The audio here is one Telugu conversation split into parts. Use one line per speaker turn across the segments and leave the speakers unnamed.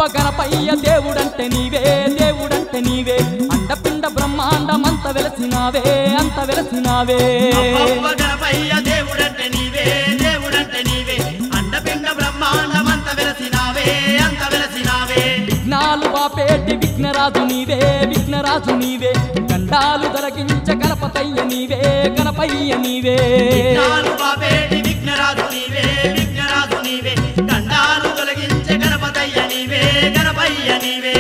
గణపయ్య దేవుడంటే నీవే దేవుడంటే నీవే అండపిండ బ్రహ్మాండమంత వెలసినావే అంత వెలసినావే
అబ్బబ్బ గణపయ్య దేవుడంటే నీవే దేవుడంటే నీవే అండపిండ బ్రహ్మాండమంత వెలసినావే అంత వెలసినావే
విఘ్నాలు బాపేటి విఘ్నరాజు నీవే విఘ్నరాజు నీవే గండాలు దొలగించ గణపతయ్య నీవే గణపయ్య నీవే
విఘ్నాలు బాపేటి విఘ్నరాజు నీవే విఘ్నరాజు నీవే గండాలు తొలగించే గణపతయ్య నీవే గణపయ్య నీవే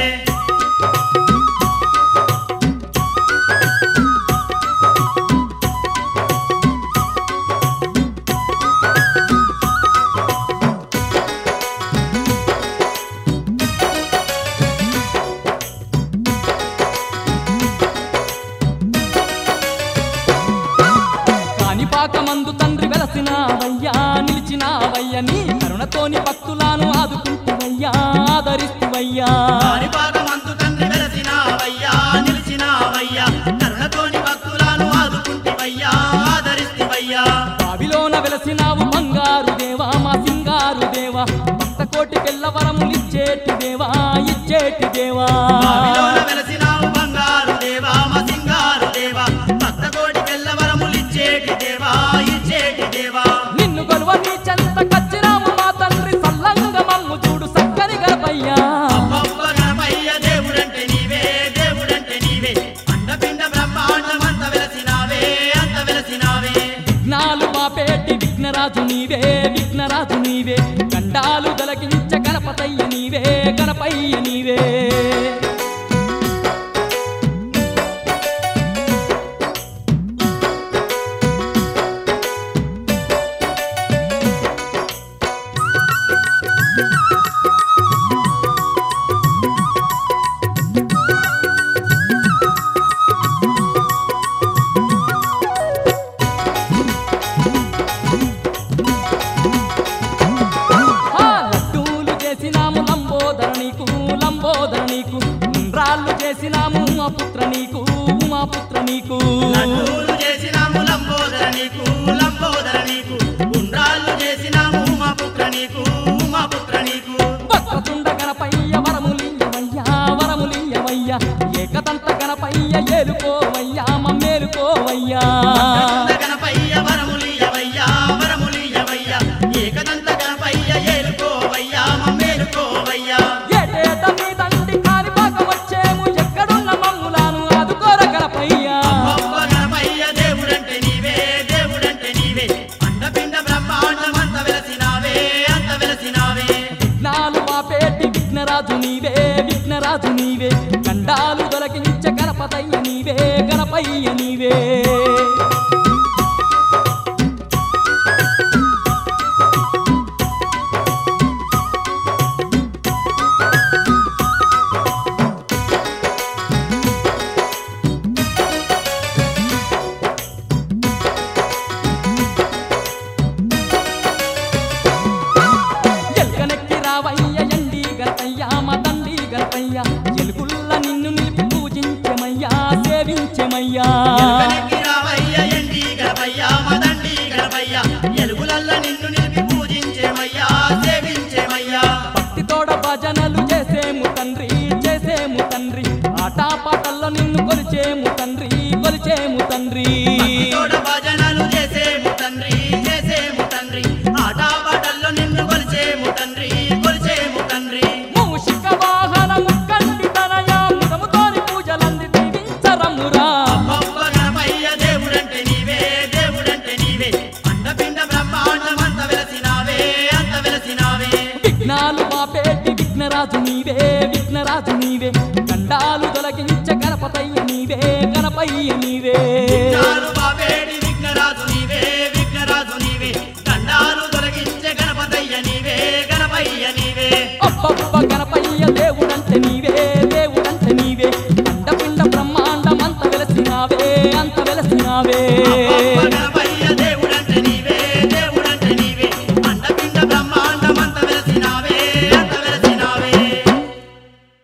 కాణిపాకమందు తండ్రి వెలసినావయ్యా నిలిచినావయ్య నీ కరుణతోని భక్తులను ఆదుకుంటువయ్యా ఆదరిస్తువయ్యా
కాణిపాకమందు తండ్రి వెలసినావయ్యా నిలిచినావయ్యా కరుణతోని భక్తులను ఆదుకుంటివయ్యా ఆదరిస్తివయ్యా
బావిలోన వెలసినావు బంగారు దేవా మా సింగారు దేవా భక్త కోటి పిల్లవరములిచ్చేటి దేవా ఇచ్చేటి దేవా
బావిలోన వెలసినావు బంగారు దేవా మా సింగారు దేవా భక్త కోటి పిల్లవరములిచ్చేటి దేవా ఇచ్చేటి దేవా
నిన్ను గొలువ నీ చెంత కచ్చిరాము మా తండ్రి సల్లంగ మమ్ము చూడు సక్కని గర్భయ్యా
అబ్బబ్బ గణపయ్య దేవుడంటే నీవే దేవుడంటే నీవే అండపిండ బ్రహ్మాండమంత వెలసినావే అంత వెలసినావే
విఘ్నాలు మాపేటి విఘ్నరాజు నీవే విఘ్నరాజు నీవే గండాలు దొలకించ గణపతయ్య నీవే గణపయ్య నీవే ఆ లడ్డూలు చేసినాము లంబోదర నీకు లంబోదర నీకు ఉండ్రాళ్ళు చేసినాము మా పుత్ర నీకు మా పుత్ర నీకు
లడ్డూలు చేసినాము లంబోదర నీకు లంబోదర నీకు ఉండ్రాళ్ళు చేసినాము మా పుత్ర నీకు మా పుత్ర నీకు
వక్రతుండ గణపయ్య వరములియ్యవయ్యా వరములియ్యవయ్యా ఏకదంత గణపయ్య ఏలుకోవయ్యా మమ్మేలుకోవయ్యా
వక్రతుండ గణపయ్య వరములియవయ్యా వరములియవయ్యా ఏకదంత గణపయ్య ఏలుకోవయ్యా మమ్మేలుకోవయ్యా
ఏటేట మీ తండ్రి కానిపాక వచ్చేము ఎక్కడున్న మమ్ములాను అదుకోర గణపయ్యా
అబ్బబ్బ గణపయ్య దేవుడంటే నీవే దేవుడంటే నీవే అండపిండ బ్రహ్మాండమంత వెలసినావే అంత వెలసినావే
విఘ్నాలు మాపేటి విఘ్నరాజు నీవే విఘ్నరాజు నీవే గండాలు దొలకించ గణపతయ్య నీవే గణపయ్య నీవే ఎల్కనెక్కి రావయ్య ఎండి గణపయ్య మా తండ్రి గణపయ్య ఎలుగుల్ల నిన్ను నిలిపి పూజించమయ్యా సేవించమయ్యా
ఎలుకనెక్కి రావయ్య ఎండి గణపయ్య మదండి గణపయ్య ఎలుగులల్ల నిన్ను నిలిపి పూజించేమయ్యా సేవించేమయ్యా
భక్తితోడ భజనలు చేసేము తండ్రి చేసేము తండ్రి ఆటపాటల్లో నిన్ను కొలిచేము తండ్రి కొలిచేము తండ్రి
తోడ భజనలు చేసేము తండ్రి చేసేము తండ్రి ఆటపాటల్లో నిన్ను కొలిచేము తండ్రి కొలిచేము తండ్రి
మూషిక వాహనము కంటి తనయ ముదముతోని పూజలంది దీవించరమురా
అబ్బబ్బ గణపయ్య దేవుడంటే నీవే దేవుడంటే నీవే అండపిండ బ్రహ్మాండమంత వెలసినావే అంత వెలసినావే
విఘ్నాలు మాపేటి విఘ్నరాజు నీవే విఘ్నరాజు నీవే గండాలు తొలగించ గణపతయ్య నీవే గణపయ్య నీవే
విఘ్నాలు బాపేడి విఘ్నరాజు నీవే విఘ్నరాజు నీవే దండాలు తొలగించే గణపతయ్య నీవే గణపయ్య నీవే
అబ్బబ్బ గణపయ్య దేవుడంటే నీవే దేవుడంటే నీవే అండపిండ బ్రహ్మాండం అంత వెలసినావే అంత వెలసినావే